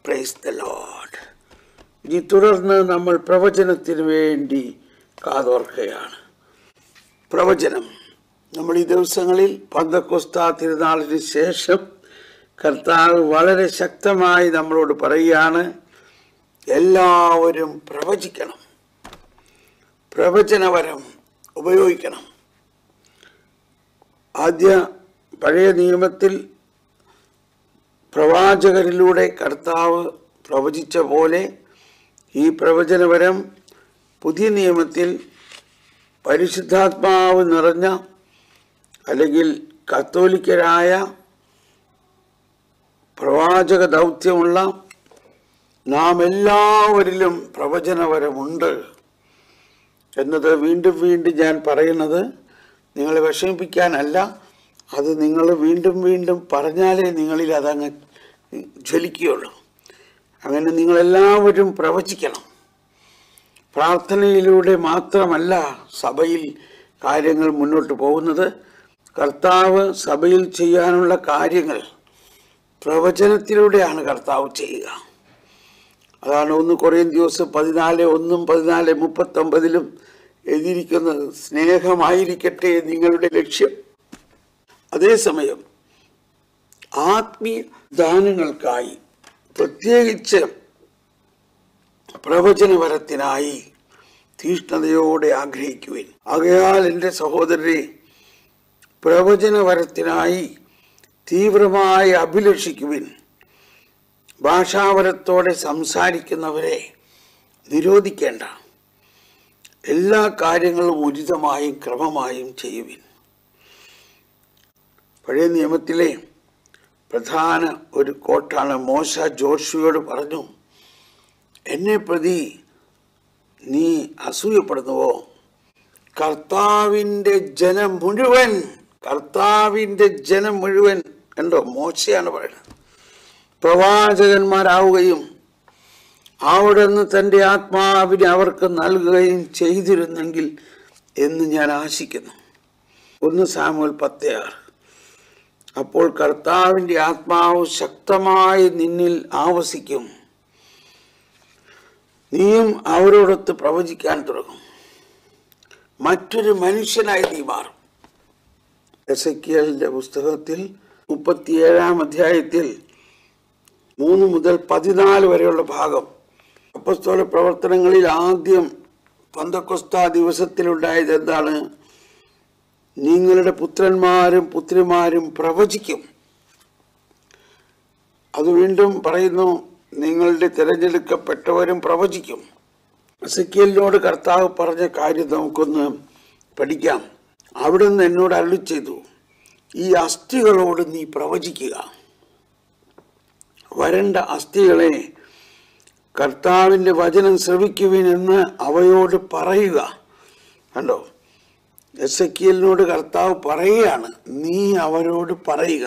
Praise the load ഇനി തുടർന്ന് നമ്മൾ പ്രവചനത്തിന് വേണ്ടി കാതോർക്കുകയാണ് പ്രവചനം നമ്മൾ ഈ ദിവസങ്ങളിൽ പന്തക്കൊസ്ത തിരുനാളിന് ശേഷം കർത്താവ് വളരെ ശക്തമായി നമ്മളോട് പറയുകയാണ് എല്ലാവരും പ്രവചിക്കണം പ്രവചനവരം ഉപയോഗിക്കണം ആദ്യ പഴയ നിയമത്തിൽ പ്രവാചകരിലൂടെ കർത്താവ് പ്രവചിച്ച പോലെ ഈ പ്രവചനവരം പുതിയ നിയമത്തിൽ പരിശുദ്ധാത്മാവ് നിറഞ്ഞ അല്ലെങ്കിൽ കത്തോലിക്കരായ പ്രവാചക ദൗത്യമുള്ള നാം എല്ലാവരിലും പ്രവചനവരമുണ്ട് എന്നത് വീണ്ടും വീണ്ടും ഞാൻ പറയുന്നത് നിങ്ങളെ വിഷമിപ്പിക്കാനല്ല അത് നിങ്ങൾ വീണ്ടും വീണ്ടും പറഞ്ഞാലേ നിങ്ങളിൽ അതങ്ങ് ജ്വലിക്കുകയുള്ളൂ അങ്ങനെ നിങ്ങളെല്ലാവരും പ്രവചിക്കണം പ്രാർത്ഥനയിലൂടെ മാത്രമല്ല സഭയിൽ കാര്യങ്ങൾ മുന്നോട്ട് പോകുന്നത് കർത്താവ് സഭയിൽ ചെയ്യാനുള്ള കാര്യങ്ങൾ പ്രവചനത്തിലൂടെയാണ് കർത്താവ് ചെയ്യുക അതാണ് ഒന്ന് കുറേ ദിവസം പതിനാല് ഒന്നും പതിനാല് മുപ്പത്തൊമ്പതിലും എഴുതിയിരിക്കുന്നത് സ്നേഹമായിരിക്കട്ടെ നിങ്ങളുടെ ലക്ഷ്യം അതേസമയം ആത്മീയ ദാനങ്ങൾക്കായി പ്രത്യേകിച്ച് പ്രവചനവരത്തിനായി തീഷ്ണതയോടെ ആഗ്രഹിക്കുവിൻ ആകയാൽ എൻ്റെ സഹോദരരെ പ്രവചനവരത്തിനായി തീവ്രമായി അഭിലഷിക്കുവിൻ ഭാഷാവരത്തോടെ സംസാരിക്കുന്നവരെ നിരോധിക്കേണ്ട എല്ലാ കാര്യങ്ങളും ഉചിതമായും ക്രമമായും ചെയ്യുവിൻ പഴയ നിയമത്തിലെ പ്രധാന ഒരു കോട്ടാണ് മോശ ജോഷുവയോട് പറഞ്ഞു എന്നെ പ്രതി നീ അസൂയപ്പെടുന്നുവോ കർത്താവിൻ്റെ ജനം മുഴുവൻ കർത്താവിൻ്റെ ജനം മുഴുവൻ കണ്ടോ മോശയാണ് പറയുന്നത് പ്രവാചകന്മാരാവുകയും അവിടുന്ന് തൻ്റെ ആത്മാവിനെ അവർക്ക് നൽകുകയും ചെയ്തിരുന്നെങ്കിൽ എന്ന് ഞാൻ ആശിക്കുന്നു ഒന്ന് സാമുവൽ പത്തയാറ് അപ്പോൾ കർത്താവിൻ്റെ ആത്മാവ് ശക്തമായി നിന്നിൽ ആവസിക്കും നീയും അവരോടൊത്ത് പ്രവചിക്കാൻ തുടങ്ങും മറ്റൊരു മനുഷ്യനായി നീ മാറും എസക്കിയലിന്റെ പുസ്തകത്തിൽ മുപ്പത്തിയേഴാം അധ്യായത്തിൽ മൂന്ന് മുതൽ പതിനാല് വരെയുള്ള ഭാഗം അപ്പസ്തോല പ്രവർത്തനങ്ങളിൽ ആദ്യം പന്തക്കൊസ്ത ദിവസത്തിലുണ്ടായത് എന്താണ് നിങ്ങളുടെ പുത്രന്മാരും പുത്രിമാരും പ്രവചിക്കും അത് വീണ്ടും പറയുന്നു നിങ്ങളുടെ തിരഞ്ഞെടുക്കപ്പെട്ടവരും പ്രവചിക്കും എസക്കിയലിനോട് കർത്താവ് പറഞ്ഞ കാര്യം നമുക്കൊന്ന് പഠിക്കാം അവിടുന്ന് എന്നോട് അരുളി ചെയ്തു ഈ അസ്ഥികളോട് നീ പ്രവചിക്കുക വരണ്ട അസ്ഥികളെ കർത്താവിൻ്റെ വചനം ശ്രവിക്കുവിനെന്ന് അവയോട് പറയുക കണ്ടോ എസ് എക്കിയലിനോട് കർത്താവ് പറയുകയാണ് നീ അവരോട് പറയുക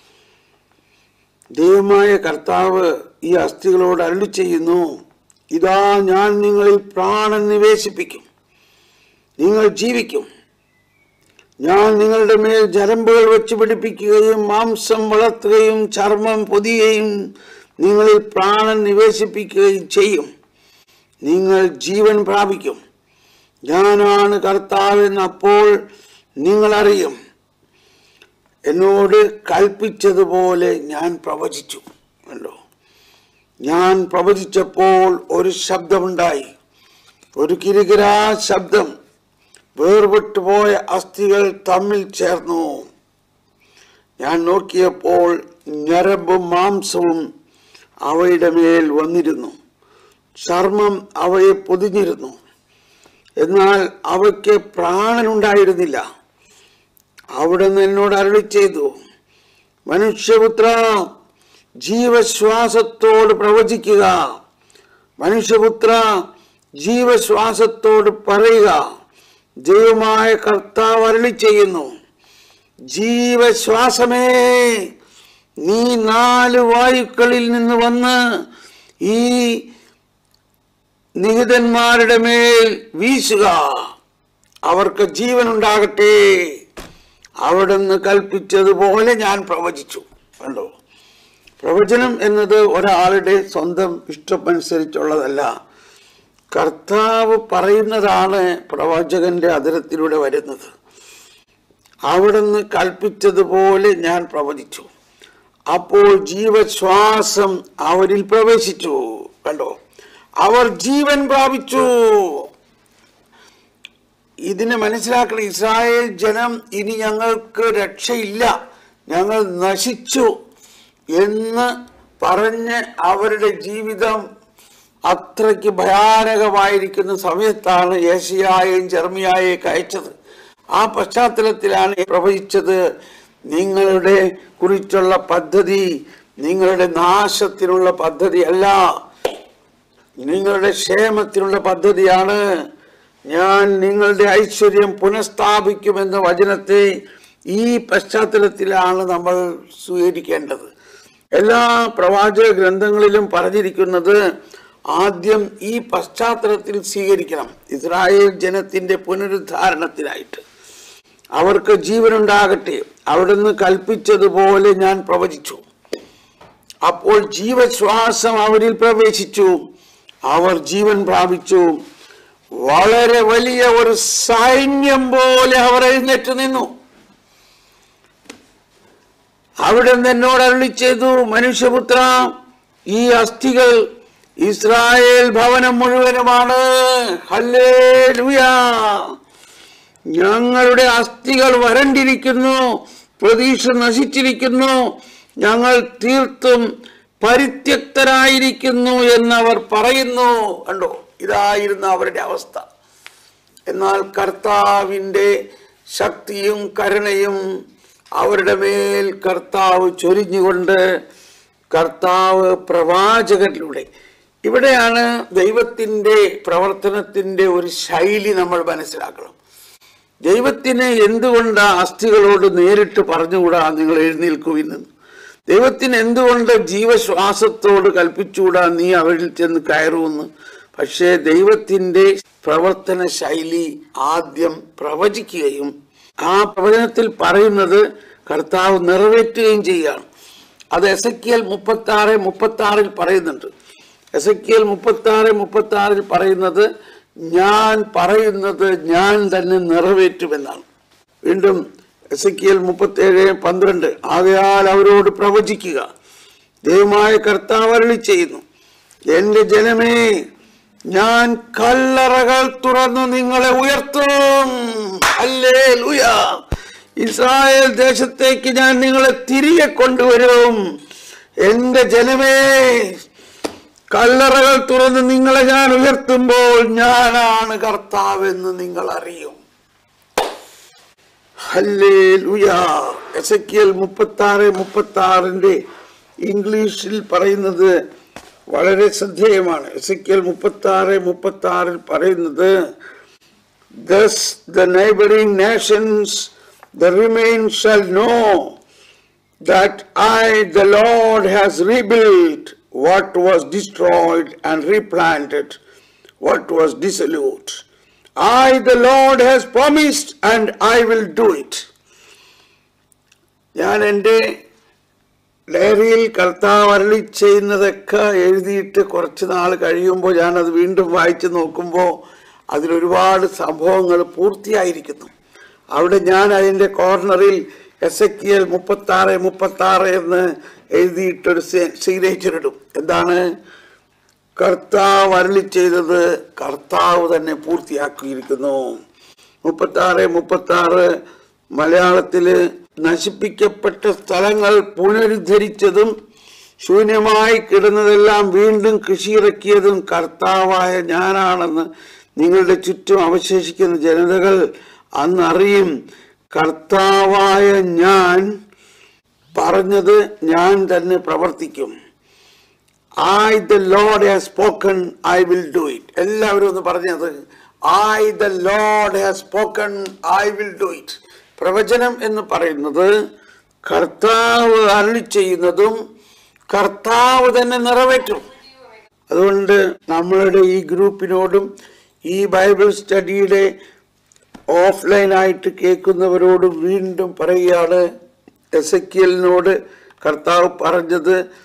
ദൈവമായ കർത്താവ് ഈ അസ്ഥികളോട് അരുളി ചെയ്യുന്നു ഇതാ ഞാൻ നിങ്ങളിൽ പ്രാണൻ നിവേശിപ്പിക്കും നിങ്ങൾ ജീവിക്കും ഞാൻ നിങ്ങളുടെ മേൽ ജരമ്പുകൾ വെച്ച് പിടിപ്പിക്കുകയും മാംസം വളർത്തുകയും ചർമ്മം പൊതിയുകയും നിങ്ങളിൽ പ്രാണൻ നിവേശിപ്പിക്കുകയും ചെയ്യും നിങ്ങൾ ജീവൻ പ്രാപിക്കും ഞാനാണ് കർത്താവെന്ന് അപ്പോൾ നിങ്ങൾ അറിയും എന്നോട് കൽപ്പിച്ചതുപോലെ ഞാൻ പ്രവചിച്ചു കണ്ടോ ഞാൻ പ്രവചിച്ചപ്പോൾ ഒരു ശബ്ദമുണ്ടായി ഒരു കിരികിരാ ശബ്ദം വേർപെട്ടു പോയ അസ്ഥികൾ തമ്മിൽ ചേർന്നു ഞാൻ നോക്കിയപ്പോൾ ഞരമ്പും മാംസവും അവയുടെ മേൽ വന്നിരുന്നു ചർമ്മം അവയെ പൊതിഞ്ഞിരുന്നു എന്നാൽ അവയ്ക്ക് പ്രാണനുണ്ടായിരുന്നില്ല അവിടെ നിന്ന് എന്നോട് അരളി ചെയ്തു മനുഷ്യപുത്ര ജീവശ്വാസത്തോട് പ്രവചിക്കുക മനുഷ്യപുത്ര ജീവശ്വാസത്തോട് പറയുക ദൈവമായ കർത്താവ് അരളി ചെയ്യുന്നു ജീവശ്വാസമേ നീ നാല് വായുക്കളിൽ നിന്ന് വന്ന് ഈ നിഹിതന്മാരുടെ മേൽ വീശുക അവർക്ക് ജീവനുണ്ടാകട്ടെ അവിടുന്ന് കൽപ്പിച്ചതുപോലെ ഞാൻ പ്രവചിച്ചു കണ്ടോ പ്രവചനം എന്നത് ഒരാളുടെ സ്വന്തം ഇഷ്ടമനുസരിച്ചുള്ളതല്ല കർത്താവ് പറയുന്നതാണ് പ്രവാചകന്റെ അതിരത്തിലൂടെ വരുന്നത് അവിടുന്ന് കൽപ്പിച്ചതുപോലെ ഞാൻ പ്രവചിച്ചു അപ്പോൾ ജീവശ്വാസം അവരിൽ പ്രവേശിച്ചു കണ്ടോ അവർ ജീവൻ പ്രാപിച്ചു ഇതിനെ മനസ്സിലാക്കണം ഇസ്രായേൽ ജനം ഇനി ഞങ്ങൾക്ക് രക്ഷയില്ല ഞങ്ങൾ നശിച്ചു എന്ന് പറഞ്ഞ് അവരുടെ ജീവിതം അത്രയ്ക്ക് ഭയാനകമായിരിക്കുന്ന സമയത്താണ് ഏഷ്യായെയും ജർമ്മിയായെയും അയച്ചത് ആ പശ്ചാത്തലത്തിലാണ് പ്രവചിച്ചത് നിങ്ങളുടെ കുറിച്ചുള്ള പദ്ധതി നിങ്ങളുടെ നാശത്തിനുള്ള പദ്ധതി അല്ല നിങ്ങളുടെ ക്ഷേമത്തിനുള്ള പദ്ധതിയാണ് ഞാൻ നിങ്ങളുടെ ഐശ്വര്യം പുനഃസ്ഥാപിക്കുമെന്ന വചനത്തെ ഈ പശ്ചാത്തലത്തിലാണ് നമ്മൾ സ്വീകരിക്കേണ്ടത് എല്ലാ പ്രവാചക ഗ്രന്ഥങ്ങളിലും പറഞ്ഞിരിക്കുന്നത് ആദ്യം ഈ പശ്ചാത്തലത്തിൽ സ്വീകരിക്കണം ഇസ്രായേൽ ജനത്തിന്റെ പുനരുദ്ധാരണത്തിനായിട്ട് അവർക്ക് ജീവനുണ്ടാകട്ടെ അവിടുന്ന് കൽപ്പിച്ചതുപോലെ ഞാൻ പ്രവചിച്ചു അപ്പോൾ ജീവശ്വാസം അവരിൽ പ്രവേശിച്ചു അവർ ജീവൻ പ്രാപിച്ചു വളരെ വലിയ ഒരു സൈന്യം പോലെ അവർ എഴുന്നേറ്റ് നിന്നു അവിടെ നിന്ന് എന്നോട് അരുളി ചെയ്തു മനുഷ്യപുത്ര ഈ അസ്ഥികൾ ഇസ്രായേൽ ഭവനം മുഴുവനുമാണ് ഹല്ലേലൂയ ഞങ്ങളുടെ അസ്ഥികൾ വരണ്ടിരിക്കുന്നു പ്രതീക്ഷ നശിച്ചിരിക്കുന്നു ഞങ്ങൾ തീർത്തും പരിത്യക്തരായിരിക്കുന്നു എന്നവർ പറയുന്നു കണ്ടോ ഇതായിരുന്നു അവരുടെ അവസ്ഥ എന്നാൽ കർത്താവിൻ്റെ ശക്തിയും കരുണയും അവരുടെ മേൽ കർത്താവ് ചൊരിഞ്ഞുകൊണ്ട് കർത്താവ് പ്രവാചകരിലൂടെ ഇവിടെയാണ് ദൈവത്തിൻ്റെ പ്രവർത്തനത്തിൻ്റെ ഒരു ശൈലി നമ്മൾ മനസ്സിലാക്കണം ദൈവത്തിന് എന്തുകൊണ്ട് ആ അസ്ഥികളോട് നേരിട്ട് പറഞ്ഞുകൂടാ നിങ്ങൾ എഴുന്നേൽക്കുവിന്ന് ദൈവത്തിന് എന്തുകൊണ്ട് ജീവശ്വാസത്തോട് കൽപ്പിച്ചുകൂടാ നീ അവരിൽ ചെന്ന് കയറുമെന്ന് പക്ഷേ ദൈവത്തിൻ്റെ പ്രവർത്തന ശൈലി ആദ്യം പ്രവചിക്കുകയും ആ പ്രവചനത്തിൽ പറയുന്നത് കർത്താവ് നിറവേറ്റുകയും ചെയ്യുകയാണ് അത് എസ് എ കെ എൽ മുപ്പത്തി ആറ് മുപ്പത്തി ആറിൽ പറയുന്നുണ്ട് എസ് എ കെ എൽ മുപ്പത്തി ആറ് മുപ്പത്തി ആറിൽ പറയുന്നത് ഞാൻ പറയുന്നത് ഞാൻ തന്നെ നിറവേറ്റുമെന്നാണ് വീണ്ടും എസ് എ കെ എൽ മുപ്പത്തേഴ് പന്ത്രണ്ട് ആകയാൽ അവരോട് പ്രവചിക്കുക ദൈവമായ കർത്താവ് അരുളി ചെയ്യുന്നു എന്റെ ജനമേ ഞാൻ കല്ലറകൾ തുറന്നു നിങ്ങളെ ഉയർത്തും അല്ലേ ഇസ്രായേൽ ദേശത്തേക്ക് ഞാൻ നിങ്ങളെ തിരികെ കൊണ്ടുവരും എന്റെ ജനമേ കല്ലറകൾ തുറന്ന് നിങ്ങളെ ഞാൻ ഉയർത്തുമ്പോൾ ഞാനാണ് കർത്താവെന്ന് നിങ്ങൾ അറിയും എസക്കിയൽ മുപ്പത്തി ആറ് മുപ്പത്തി ആറിന്റെ ഇംഗ്ലീഷിൽ പറയുന്നത് വളരെ ശ്രദ്ധേയമാണ് എസക്കിയൽ മുപ്പത്തി ആറ് മുപ്പത്തി ആറിൽ പറയുന്നത് Thus the neighboring nations, the remain shall know that I, the Lord, has rebuilt what was destroyed and replanted what was dissolute. I, the Lord, has promised and I will do it. ഞാൻ എൻ്റെ ഡയറിയിൽ കർത്താവ് അരളി ചെയ്യുന്നതൊക്കെ എഴുതിയിട്ട് കുറച്ച് നാൾ കഴിയുമ്പോൾ ഞാനത് വീണ്ടും വായിച്ച് നോക്കുമ്പോൾ അതിലൊരുപാട് സംഭവങ്ങൾ പൂർത്തിയായിരിക്കുന്നു അവിടെ ഞാൻ അതിൻ്റെ കോർണറിൽ എസ് എ കെ എൽ മുപ്പത്തി ആറ് മുപ്പത്തി ആറ് എന്ന് എഴുതിയിട്ടൊരു സിഗ്നേച്ചർ ഇടും എന്താണ് കർത്താവ് അരളി ചെയ്തത് കർത്താവ് തന്നെ പൂർത്തിയാക്കിയിരിക്കുന്നു മുപ്പത്തി ആറ് മുപ്പത്തി ആറ് മലയാളത്തില് നശിപ്പിക്കപ്പെട്ട സ്ഥലങ്ങൾ പുനരുദ്ധരിച്ചതും ശൂന്യമായി കിടന്നതെല്ലാം വീണ്ടും കൃഷിയിറക്കിയതും കർത്താവായ ഞാനാണെന്ന് നിങ്ങളുടെ ചുറ്റും അവശേഷിക്കുന്ന ജനതകൾ അന്നറിയും കർത്താവായ ഞാൻ പറഞ്ഞത് ഞാൻ തന്നെ പ്രവർത്തിക്കും I the lord has spoken I will do it എല്ലാവരും ഒന്ന് പറഞ്ഞത് I the lord has spoken I will do it പ്രവചനം എന്ന് പറയുന്നത് കർത്താവ് അരളി ചെയ്യുന്നതും കർത്താവ് തന്നെ നിറവേറ്റും അതുകൊണ്ട് നമ്മളുടെ ഈ ഗ്രൂപ്പിനോടും ഈ ബൈബിൾ സ്റ്റഡിയുടെ ഓഫ്ലൈനായിട്ട് കേൾക്കുന്നവരോട് വീണ്ടും പറയുകയാണ് എസക്കിയലിനോട് കർത്താവ് പറഞ്ഞത്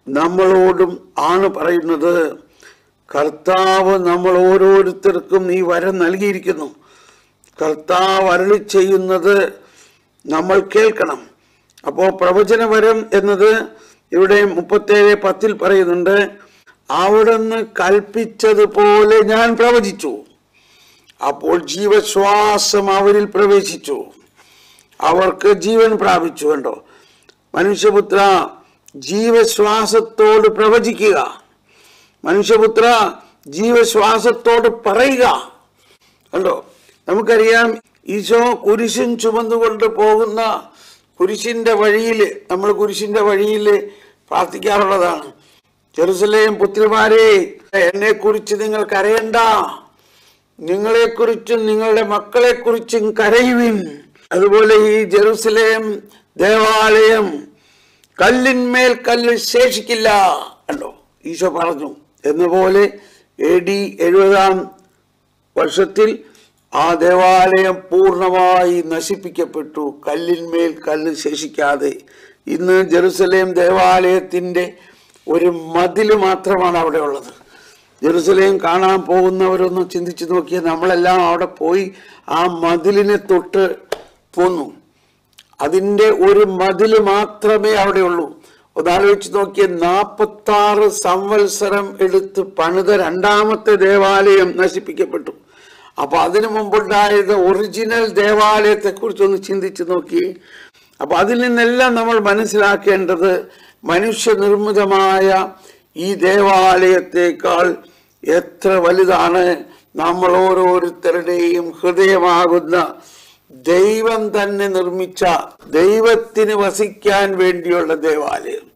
നമ്മളോടും ആണ് പറയുന്നത് കർത്താവ് നമ്മൾ ഓരോരുത്തർക്കും ഈ വരം നൽകിയിരിക്കുന്നു കർത്താവ് അരളി ചെയ്യുന്നത് നമ്മൾ കേൾക്കണം അപ്പോൾ പ്രവചനവരം എന്നത് ഇവിടെ മുപ്പത്തേഴ് പത്തിൽ പറയുന്നുണ്ട് അവിടുന്ന് കൽപ്പിച്ചതുപോലെ ഞാൻ പ്രവചിച്ചു അപ്പോൾ ജീവശ്വാസം അവരിൽ പ്രവേശിച്ചു അവർക്ക് ജീവൻ പ്രാപിച്ചു കണ്ടോ മനുഷ്യപുത്ര ജീവശ്വാസത്തോട് പ്രവചിക്കുക മനുഷ്യപുത്ര ജീവശ്വാസത്തോട് പറയുക കണ്ടോ നമുക്കറിയാം ഈശോ കുരിശും ചുമന്നുകൊണ്ട് പോകുന്ന കുരിശിന്റെ വഴിയിൽ നമ്മൾ കുരിശിന്റെ വഴിയിൽ പ്രാർത്ഥിക്കാറുള്ളതാണ് ജെറുസലേം പുത്രിമാരെ എന്നെ കുറിച്ച് നിങ്ങൾ കരയണ്ട നിങ്ങളെക്കുറിച്ചും നിങ്ങളുടെ മക്കളെക്കുറിച്ചും കരയുവിൻ അതുപോലെ ഈ ജെറുസലേം ദേവാലയം കല്ലിന്മേൽ കല്ല് ശേഷിക്കില്ല കണ്ടോ ഈശോ പറഞ്ഞു എന്നപോലെ എ ഡി എഴുപതാം വർഷത്തിൽ ആ ദേവാലയം പൂർണ്ണമായി നശിപ്പിക്കപ്പെട്ടു കല്ലിന്മേൽ കല്ല് ശേഷിക്കാതെ ഇന്ന് ജെറുസലേം ദേവാലയത്തിൻ്റെ ഒരു മതിൽ മാത്രമാണ് അവിടെ ഉള്ളത് ജെറുസലേം കാണാൻ പോകുന്നവരൊന്ന് ചിന്തിച്ചു നോക്കിയാൽ നമ്മളെല്ലാം അവിടെ പോയി ആ മതിലിനെ തൊട്ട് പോന്നു അതിൻ്റെ ഒരു മതിൽ മാത്രമേ അവിടെ ഉള്ളൂ ഒന്നാലോചിച്ച് നോക്കിയ നാൽപ്പത്തി ആറ് സംവത്സരം എടുത്ത് പണിത രണ്ടാമത്തെ ദേവാലയം നശിപ്പിക്കപ്പെട്ടു അപ്പൊ അതിനു മുമ്പുണ്ടായത് ഒറിജിനൽ ദേവാലയത്തെ കുറിച്ചൊന്ന് ചിന്തിച്ചു നോക്കി അപ്പൊ അതിൽ നിന്നെല്ലാം നമ്മൾ മനസ്സിലാക്കേണ്ടത് മനുഷ്യനിർമ്മിതമായ ഈ ദേവാലയത്തെക്കാൾ എത്ര വലുതാണ് നമ്മൾ ഓരോരുത്തരുടെയും ഹൃദയമാകുന്ന ദൈവം തന്നെ നിർമ്മിച്ച ദൈവത്തിന് വസിക്കാൻ വേണ്ടിയുള്ള ദേവാലയം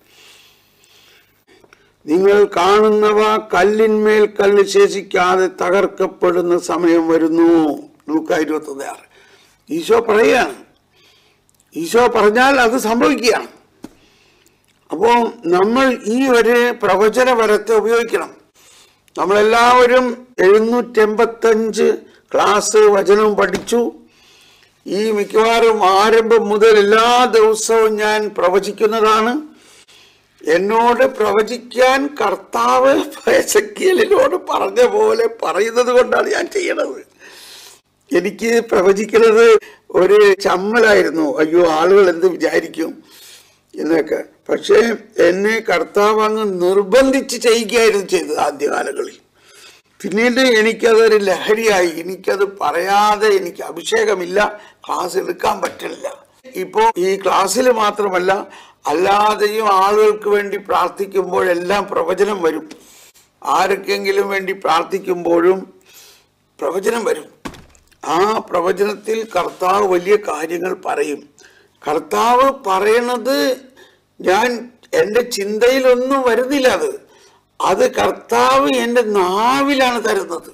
നിങ്ങൾ കാണുന്നവ കല്ലിന്മേൽ കല്ല് ശേഷിക്കാതെ തകർക്കപ്പെടുന്ന സമയം വരുന്നു നൂക്ക ഇരുപത്തി ആറ് ഈശോ പറയുകയാണ് ഈശോ പറഞ്ഞാൽ അത് സംഭവിക്കുകയാണ് അപ്പോൾ നമ്മൾ ഈ ഒരു പ്രവചന വരത്തെ ഉപയോഗിക്കണം നമ്മളെല്ലാവരും എഴുന്നൂറ്റെൺപത്തഞ്ച് ക്ലാസ് വചനവും പഠിച്ചു ഈ മിക്കവാറും ആരംഭം മുതൽ എല്ലാ ദിവസവും ഞാൻ പ്രവചിക്കുന്നതാണ് എന്നോട് പ്രവചിക്കാൻ കർത്താവ് എസക്കിയലിനോട് പറഞ്ഞ പോലെ പറയുന്നത് കൊണ്ടാണ് ഞാൻ ചെയ്യണത് എനിക്ക് പ്രവചിക്കുന്നത് ഒരു ചമ്മലായിരുന്നു അയ്യോ ആളുകൾ എന്ത് വിചാരിക്കും എന്നൊക്കെ പക്ഷേ എന്നെ കർത്താവ് അങ്ങ് നിർബന്ധിച്ച് ചെയ്യിക്കുകയായിരുന്നു ചെയ്തത് ആദ്യകാലങ്ങളിൽ പിന്നീട് എനിക്കതൊരു ലഹരിയായി എനിക്കത് പറയാതെ എനിക്ക് അഭിഷേകമില്ല ക്ലാസ് എടുക്കാൻ പറ്റില്ല ഇപ്പോൾ ഈ ക്ലാസ്സിൽ മാത്രമല്ല അല്ലാതെയും ആളുകൾക്ക് വേണ്ടി പ്രാർത്ഥിക്കുമ്പോഴെല്ലാം പ്രവചനം വരും ആർക്കെങ്കിലും വേണ്ടി പ്രാർത്ഥിക്കുമ്പോഴും പ്രവചനം വരും ആ പ്രവചനത്തിൽ കർത്താവ് വലിയ കാര്യങ്ങൾ പറയും കർത്താവ് പറയണത് ഞാൻ എൻ്റെ ചിന്തയിലൊന്നും വരുന്നില്ല അത് അത് കർത്താവ് എൻ്റെ നാവിലാണ് തരുന്നത്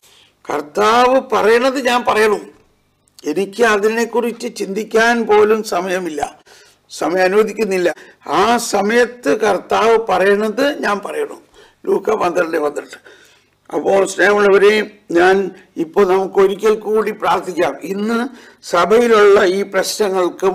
കർത്താവ് പറയണത് ഞാൻ പറയണം എനിക്ക് അതിനെക്കുറിച്ച് ചിന്തിക്കാൻ പോലും സമയമില്ല സമയം അനുവദിക്കുന്നില്ല ആ സമയത്ത് കർത്താവ് പറയണത് ഞാൻ പറയണം ലൂക്ക പന്ത്രണ്ട് പന്ത്രണ്ട് അപ്പോൾ സ്നേഹമുള്ളവരെ ഞാൻ ഇപ്പോൾ നമുക്ക് ഒരിക്കൽ കൂടി പ്രാർത്ഥിക്കാം ഇന്ന് സഭയിലുള്ള ഈ പ്രശ്നങ്ങൾക്കും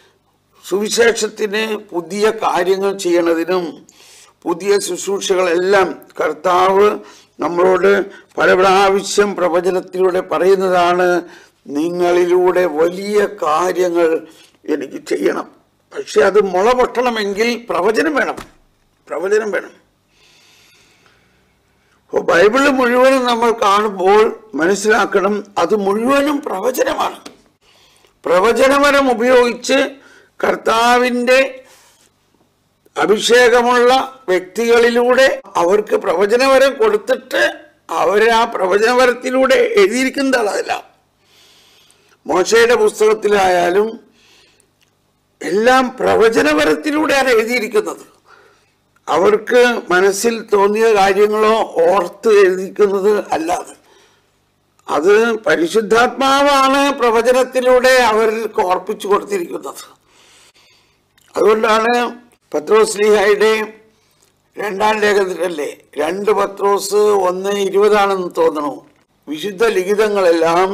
സുവിശേഷത്തിന് പുതിയ കാര്യങ്ങൾ ചെയ്യണതിനും പുതിയ ശുശ്രൂഷകളെല്ലാം കർത്താവ് നമ്മളോട് പല പ്രാവശ്യം പ്രവചനത്തിലൂടെ പറയുന്നതാണ് നിങ്ങളിലൂടെ വലിയ കാര്യങ്ങൾ എനിക്ക് ചെയ്യണം പക്ഷെ അത് മുള പൊട്ടണമെങ്കിൽ പ്രവചനം വേണം പ്രവചനം വേണം അപ്പോൾ ബൈബിള് മുഴുവനും നമ്മൾ കാണുമ്പോൾ മനസ്സിലാക്കണം അത് മുഴുവനും പ്രവചനമാണ് പ്രവചനവരം ഉപയോഗിച്ച് കർത്താവിൻ്റെ അഭിഷേകമുള്ള വ്യക്തികളിലൂടെ അവർക്ക് പ്രവചനവരം കൊടുത്തിട്ട് അവർ ആ പ്രവചനവരത്തിലൂടെ എഴുതിയിരിക്കുന്നതാണ് അതെല്ലാം മോശയുടെ പുസ്തകത്തിലായാലും എല്ലാം പ്രവചനപരത്തിലൂടെയാണ് എഴുതിയിരിക്കുന്നത് അവർക്ക് മനസ്സിൽ തോന്നിയ കാര്യങ്ങളോ ഓർത്ത് എഴുതിക്കുന്നത് അല്ലാതെ അത് പരിശുദ്ധാത്മാവാണ് പ്രവചനത്തിലൂടെ അവർക്ക് ഓർപ്പിച്ചു കൊടുത്തിരിക്കുന്നത് അതുകൊണ്ടാണ് പത്രോസ്ലിഹായുടെ രണ്ടാം ലേഖനത്തിലല്ലേ രണ്ട് പത്രോസ് ഒന്ന് ഇരുപതാണെന്ന് തോന്നണു വിശുദ്ധ ലിഖിതങ്ങളെല്ലാം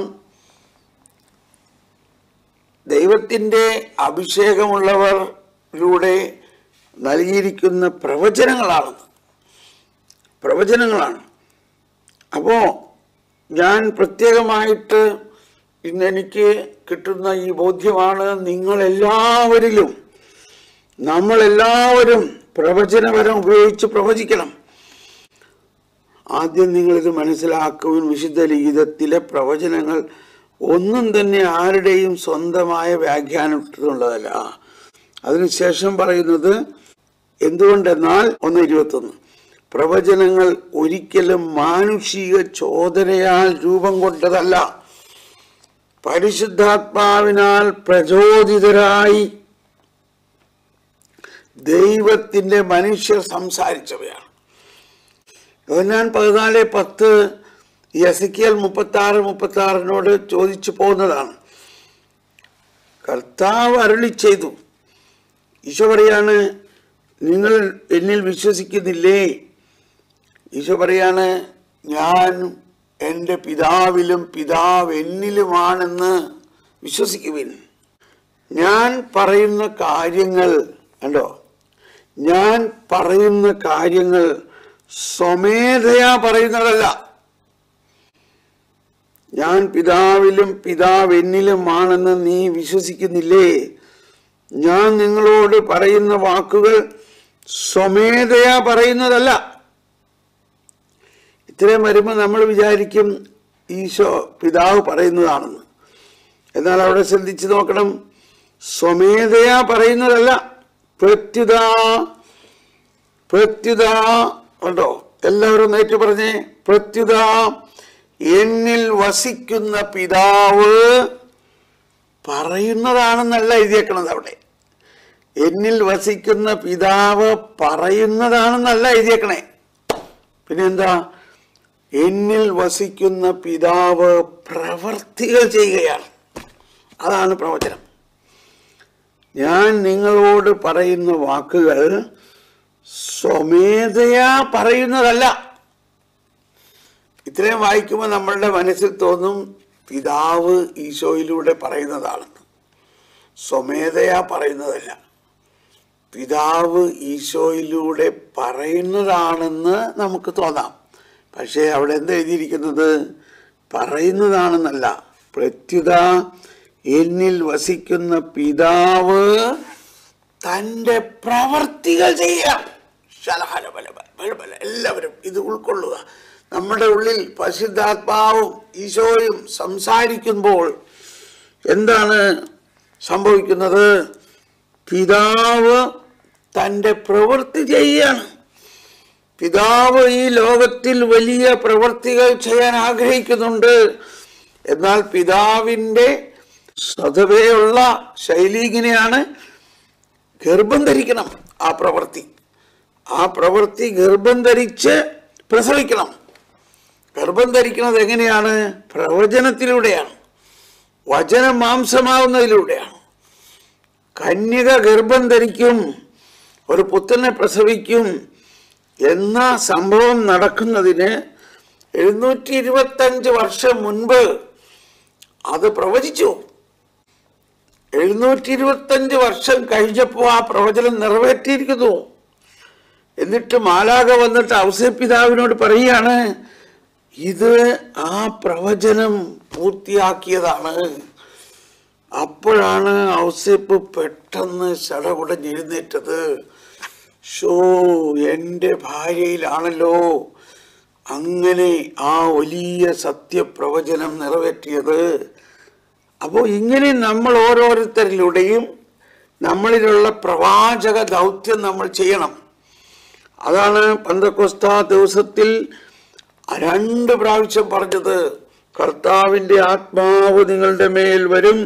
ദൈവത്തിൻ്റെ അഭിഷേകമുള്ളവരിലൂടെ നൽകിയിരിക്കുന്ന പ്രവചനങ്ങളാണെന്ന് പ്രവചനങ്ങളാണ് അപ്പോൾ ഞാൻ പ്രത്യേകമായിട്ട് ഇന്ന് എനിക്ക് കിട്ടുന്ന ഈ ബോധ്യമാണ് നിങ്ങളെല്ലാവരിലും നമ്മളെല്ലാവരും പ്രവചനപരം ഉപയോഗിച്ച് പ്രവചിക്കണം ആദ്യം നിങ്ങളിത് മനസ്സിലാക്കുവിൻ വിശുദ്ധ ലിഖിതത്തിലെ പ്രവചനങ്ങൾ ഒന്നും തന്നെ ആരുടെയും സ്വന്തമായ വ്യാഖ്യാനത്തിനുള്ളതല്ല അതിനുശേഷം പറയുന്നത് എന്തുകൊണ്ടെന്നാൽ ഒന്ന് ഇരുപത്തൊന്ന് പ്രവചനങ്ങൾ ഒരിക്കലും മാനുഷിക ചോദനയാൽ രൂപം കൊണ്ടതല്ല പരിശുദ്ധാത്മാവിനാൽ പ്രചോദിതരായി ദൈവത്തിന്റെ മനുഷ്യർ സംസാരിച്ചവയാണ് യോഹന്നാൻ പതിനാല് പത്ത് എസിക്കിയൽ മുപ്പത്തി ആറ് മുപ്പത്തി ആറിനോട് ചോദിച്ചു പോകുന്നതാണ് കർത്താവ് അരുളി ചെയ്തു ഈശോ പറയാണ് നിങ്ങൾ എന്നിൽ വിശ്വസിക്കുന്നില്ലേ ഈശോ പറയാണ് ഞാൻ എൻ്റെ പിതാവിലും പിതാവ് എന്നിലുമാണെന്ന് വിശ്വസിക്കുവിൻ ഞാൻ പറയുന്ന കാര്യങ്ങൾ കണ്ടോ ഞാൻ പറയുന്ന കാര്യങ്ങൾ സ്വമേധയാ പറയുന്നതല്ല ഞാൻ പിതാവിലും പിതാവ് എന്നിലുമാണെന്ന് നീ വിശ്വസിക്കുന്നില്ലേ ഞാൻ നിങ്ങളോട് പറയുന്ന വാക്കുകൾ സ്വമേധയാ പറയുന്നതല്ല ഇത്രയും വരുമ്പോൾ നമ്മൾ വിചാരിക്കും ഈശോ പിതാവ് പറയുന്നതാണെന്ന് എന്നാൽ അവിടെ ശ്രദ്ധിച്ചു നോക്കണം സ്വമേധയാ പറയുന്നതല്ല പ്രത്യുത പ്രത്യുത ഉണ്ടോ എല്ലാവരും നേറ്റു പറഞ്ഞേ പ്രത്യുത എന്നിൽ വസിക്കുന്ന പിതാവ് പറയുന്നതാണെന്നല്ല എഴുതിയേക്കണത് അവിടെ എന്നിൽ വസിക്കുന്ന പിതാവ് പറയുന്നതാണെന്നല്ല എഴുതിയേക്കണേ പിന്നെന്താ എന്നിൽ വസിക്കുന്ന പിതാവ് പ്രവർത്തികൾ ചെയ്യുകയാണ് അതാണ് പ്രവചനം ഞാൻ നിങ്ങളോട് പറയുന്ന വാക്കുകൾ സ്വമേധയാ പറയുന്നതല്ല ഇത്രയും വായിക്കുമ്പോൾ നമ്മളുടെ മനസ്സിൽ തോന്നും പിതാവ് ഈശോയിലൂടെ പറയുന്നതാണെന്ന് സ്വമേധയാ പറയുന്നതല്ല പിതാവ് ഈശോയിലൂടെ പറയുന്നതാണെന്ന് നമുക്ക് തോന്നാം പക്ഷേ അവിടെ എന്താ എഴുതിയിരിക്കുന്നത് പറയുന്നതാണെന്നല്ല പ്രത്യുത എന്നിൽ വസിക്കുന്ന പിതാവ് തൻ്റെ പ്രവർത്തികൾ ചെയ്യാം ശലഹല ബല ബല ബല ബല. എല്ലാവരും ഇത് ഉൾക്കൊള്ളുക നമ്മുടെ ഉള്ളിൽ പരിശുദ്ധാത്മാവും ഈശോയും സംസാരിക്കുമ്പോൾ എന്താണ് സംഭവിക്കുന്നത് പിതാവ് തൻ്റെ പ്രവൃത്തി ചെയ്യാണ് പിതാവ് ഈ ലോകത്തിൽ വലിയ പ്രവൃത്തികൾ ചെയ്യാൻ ആഗ്രഹിക്കുന്നുണ്ട് എന്നാൽ പിതാവിൻ്റെ സ്വതവേയുള്ള ശൈലി ഇങ്ങനെയാണ് ഗർഭം ധരിക്കണം ആ പ്രവൃത്തി ആ പ്രവൃത്തി ഗർഭം ധരിച്ച് പ്രസവിക്കണം ഗർഭം ധരിക്കുന്നത് എങ്ങനെയാണ് പ്രവചനത്തിലൂടെയാണ് വചനം മാംസമാവുന്നതിലൂടെയാണ് കന്യക ഗർഭം ധരിക്കും ഒരു പുത്രനെ പ്രസവിക്കും എന്ന സംഭവം നടക്കുന്നതിന് എഴുന്നൂറ്റി ഇരുപത്തഞ്ച് വർഷം മുൻപ് അത് പ്രവചിച്ചു എഴുന്നൂറ്റി ഇരുപത്തഞ്ച് വർഷം കഴിഞ്ഞപ്പോൾ ആ പ്രവചനം നിറവേറ്റിയിരിക്കുന്നു എന്നിട്ട് മാലാക വന്നിട്ട് ഔസപിതാവിനോട് പറയുകയാണ് ഇത് ആ പ്രവചനം പൂർത്തിയാക്കിയതാണ് അപ്പോഴാണ് ഔസേപ്പ് പെട്ടെന്ന് ചടകുടഞ്ഞെഴുന്നേറ്റത് ഷോ എൻ്റെ ഭാര്യയിലാണല്ലോ അങ്ങനെ ആ വലിയ സത്യപ്രവചനം നിറവേറ്റിയത് അപ്പോൾ ഇങ്ങനെ നമ്മൾ ഓരോരുത്തരിലൂടെയും നമ്മളിലുള്ള പ്രവാചക ദൗത്യം നമ്മൾ ചെയ്യണം അതാണ് പന്തക്കൊസ്ത ദിവസത്തിൽ രണ്ട് പ്രാവശ്യം പറഞ്ഞത് കർത്താവിൻ്റെ ആത്മാവ് നിങ്ങളുടെ മേൽ വരും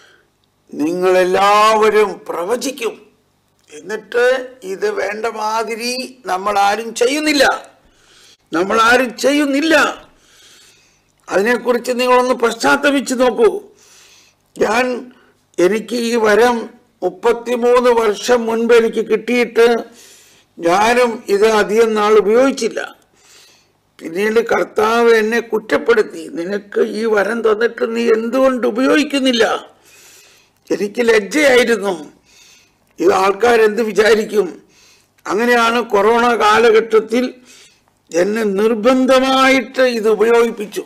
നിങ്ങളെല്ലാവരും പ്രവചിക്കും എന്നിട്ട് ഇത് വേണ്ട മാതിരി നമ്മൾ ആരും ചെയ്യുന്നില്ല നമ്മൾ ആരും ചെയ്യുന്നില്ല അതിനെക്കുറിച്ച് നിങ്ങളൊന്ന് പശ്ചാത്തപിച്ച് നോക്കൂ ഞാൻ എനിക്ക് ഈ വരം മുപ്പത്തിമൂന്ന് വർഷം മുൻപ് എനിക്ക് കിട്ടിയിട്ട് ഞാനും ഇത് അധികം നാൾ ഉപയോഗിച്ചില്ല പിന്നീട് കർത്താവ് എന്നെ കുറ്റപ്പെടുത്തി നിനക്ക് ഈ വരം തന്നിട്ട് നീ എന്തുകൊണ്ട് ഉപയോഗിക്കുന്നില്ല എനിക്ക് ലജ്ജയായിരുന്നു ഇത് ആൾക്കാരെന്ത് വിചാരിക്കും അങ്ങനെയാണ് കൊറോണ കാലഘട്ടത്തിൽ എന്നെ നിർബന്ധമായിട്ട് ഇത് ഉപയോഗിപ്പിച്ചു